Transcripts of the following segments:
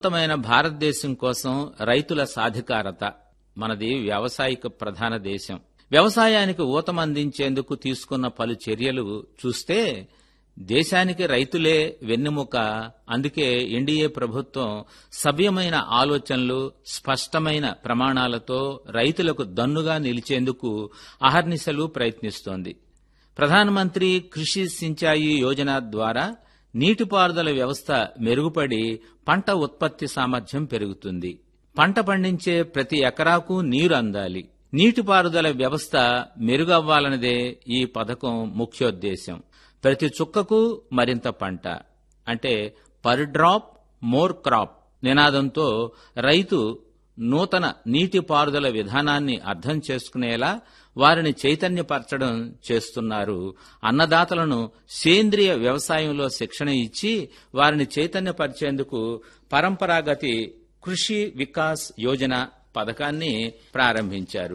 ఉన్నతమైన భారతదేశం కోసం రైతుల సాధికారత మనది వ్యావసాయిక ప్రధాన దేశం వ్యవసాయానికి ఊతమందించేందుకు తీసుకున్న పలు చర్యలు చూస్తే దేశానికి రైతులే వెన్నెముక అందుకే ఎన్డీఏ ప్రభుత్వం సభ్యమైన ఆలోచనలు స్పష్టమైన ప్రమాణాలతో రైతులకు దన్నుగా నిలిచేందుకు అహర్నిశలు ప్రయత్నిస్తోంది ప్రధానమంత్రి కృషి సించాయి యోజన ద్వారా నీటిపారుదల వ్యవస్థ మెరుగుపడి పంట ఉత్పత్తి సామర్థ్యం పెరుగుతుంది పంట పండించే ప్రతి ఎకరాకు నీరు అందాలి నీటిపారుదల వ్యవస్థ మెరుగవ్వాలన్నదే ఈ పథకం ముఖ్యోద్దేశం ప్రతి చుక్కకు మరింత పంట అంటే పర్ డ్రాప్ మోర్ క్రాప్ నినాదంతో రైతు నూతన నీటిపారుదల విధానాన్ని అర్థం చేసుకునేలా వారిని చైతన్యపరచడం చేస్తున్నారు అన్నదాతలను సేంద్రియ వ్యవసాయంలో శిక్షణ ఇచ్చి వారిని చైతన్యపరిచేందుకు పరంపరాగతి కృషి వికాస్ యోజన పథకాన్ని ప్రారంభించారు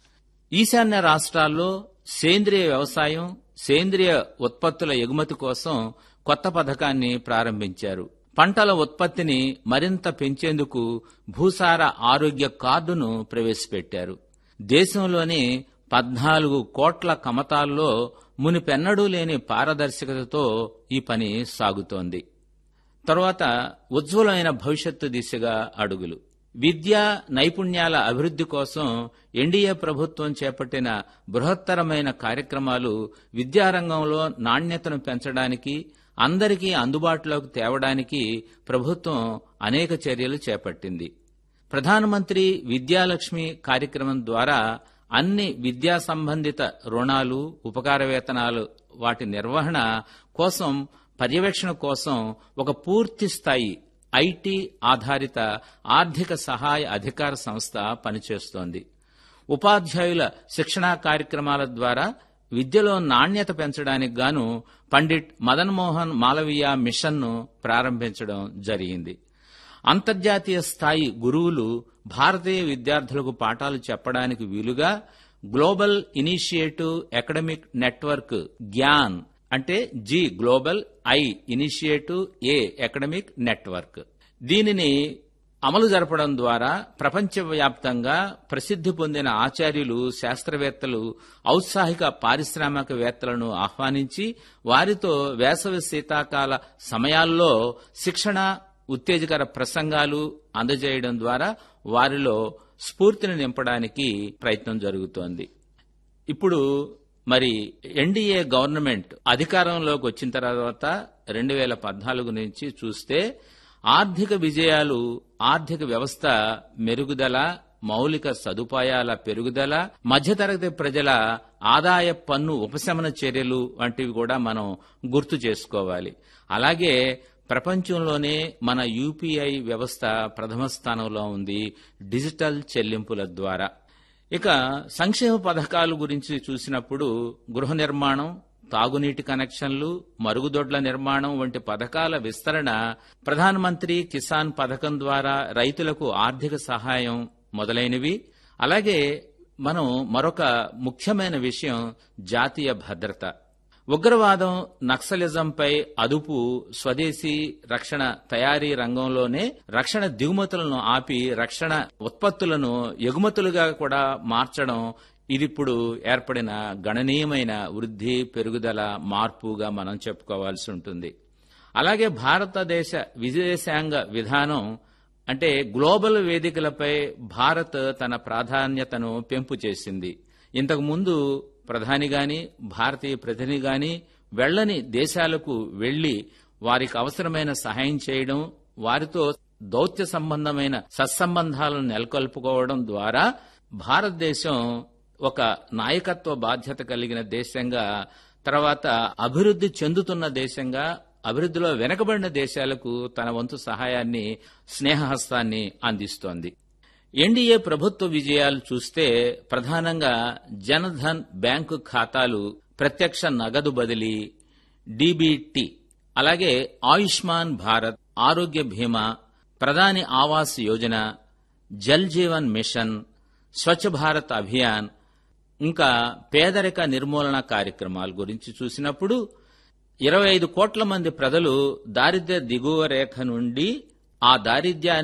ఈశాన్య రాష్ట్రాల్లో సేంద్రియ వ్యవసాయం సేంద్రియ ఉత్పత్తుల ఎగుమతి కోసం కొత్త పథకాన్ని ప్రారంభించారు పంటల ఉత్పత్తిని మరింత పెంచేందుకు భూసార ఆరోగ్య కార్డును ప్రవేశపెట్టారు దేశంలోని పద్నాలుగు కోట్ల కమతాల్లో మునిపెన్నడూ లేని పారదర్శకతతో ఈ పని సాగుతోంది తరువాత ఉజ్వలమైన భవిష్యత్తు దిశగా అడుగులు విద్యా నైపుణ్యాల అభివృద్ధి కోసం ఎన్డీఏ ప్రభుత్వం చేపట్టిన బృహత్తరమైన కార్యక్రమాలు విద్యారంగంలో నాణ్యతను పెంచడానికి అందరికీ అందుబాటులోకి తేవడానికి ప్రభుత్వం అనేక చర్యలు చేపట్టింది ప్రధానమంత్రి విద్యాలక్ష్మి కార్యక్రమం ద్వారా అన్ని విద్యా సంబంధిత రుణాలు ఉపకార వేతనాలు వాటి నిర్వహణ కోసం పర్యవేక్షణ కోసం ఒక పూర్తి స్థాయి ఐటీ ఆధారిత ఆర్థిక సహాయ అధికార సంస్థ పనిచేస్తోంది ఉపాధ్యాయుల శిక్షణా కార్యక్రమాల ద్వారా విద్యలో నాణ్యత పెంచడానికి గాను పండిట్ మదన్ మోహన్ మాలవీయ మిషన్ను ప్రారంభించడం జరిగింది అంతర్జాతీయ స్థాయి గురువులు భారతీయ విద్యార్థులకు పాఠాలు చెప్పడానికి వీలుగా global initiative academic network Gyan అంటే G global I initiative A academic network దీనిని అమలు జరపడం ద్వారా ప్రపంచవ్యాప్తంగా ప్రసిద్ధి పొందిన ఆచార్యులు శాస్త్రవేత్తలు ఔత్సాహిక పారిశ్రామికవేత్తలను ఆహ్వానించి వారితో వేసవి శీతాకాల సమయాల్లో శిక్షణ ఉత్తేజకర ప్రసంగాలు అందజేయడం ద్వారా వారిలో స్ఫూర్తిని నింపడానికి ప్రయత్నం జరుగుతోంది ఇప్పుడు మరి ఎన్డీఏ గవర్నమెంట్ అధికారంలోకి వచ్చిన తర్వాత రెండు వేల పద్నాలుగు నుంచి చూస్తే ఆర్థిక విజయాలు ఆర్థిక వ్యవస్థ మెరుగుదల మౌలిక సదుపాయాల పెరుగుదల మధ్యతరగతి ప్రజల ఆదాయ పన్ను ఉపశమన చర్యలు వంటివి కూడా మనం గుర్తు చేసుకోవాలి అలాగే ప్రపంచంలోనే మన యూపీఐ వ్యవస్థ ప్రథమ స్థానంలో ఉంది డిజిటల్ చెల్లింపుల ద్వారా ఇక సంక్షేమ పథకాల గురించి చూసినప్పుడు గృహ నిర్మాణం తాగునీటి కనెక్షన్లు మరుగుదొడ్ల నిర్మాణం వంటి పథకాల విస్తరణ ప్రధానమంత్రి కిసాన్ పథకం ద్వారా రైతులకు ఆర్థిక సహాయం మొదలైనవి అలాగే మనం మరొక ముఖ్యమైన విషయం జాతీయ భద్రత ఉగ్రవాదం నక్సలిజంపై అదుపు స్వదేశీ రక్షణ తయారీ రంగంలోనే రక్షణ దిగుమతులను ఆపి రక్షణ ఉత్పత్తులను ఎగుమతులుగా కూడా మార్చడం ఇదిప్పుడు ఏర్పడిన గణనీయమైన వృద్ధి పెరుగుదల మార్పుగా మనం చెప్పుకోవాల్సి ఉంటుంది అలాగే భారతదేశ విదేశాంగ విధానం అంటే గ్లోబల్ వేదికలపై భారత్ తన ప్రాధాన్యతను పెంపు చేసింది ఇంతకు ముందు ప్రధాని గాని భారతీయ ప్రతినిధి గాని వెళ్లని దేశాలకు వెళ్లి వారికి అవసరమైన సహాయం చేయడం వారితో దౌత్య సంబంధమైన సత్సంబంధాలను నెలకొల్పుకోవడం ద్వారా భారతదేశం ఒక నాయకత్వ బాధ్యత కలిగిన దేశంగా తర్వాత అభివృద్ధి చెందుతున్న దేశంగా అభివృద్ధిలో వెనకబడిన దేశాలకు తన వంతు సహాయాన్ని స్నేహహస్తాన్ని అందిస్తోంది ఎన్డీఏ ప్రభుత్వ విజయాలు చూస్తే ప్రధానంగా జనధన్ బ్యాంకు ఖాతాలు ప్రత్యక్ష నగదు బదిలీ డీబీటీ అలాగే ఆయుష్మాన్ భారత్ ఆరోగ్య బీమా ప్రధాని ఆవాస్ యోజన జల్ జీవన్ మిషన్ స్వచ్ఛ భారత్ అభియాన్ ఇంకా పేదరిక నిర్మూలన కార్యక్రమాల గురించి చూసినప్పుడు ఇరవై ఐదు కోట్ల మంది ప్రజలు దారిద్ర్య దిగువ రేఖ నుండి ఆ దారిద్ర్యాన్ని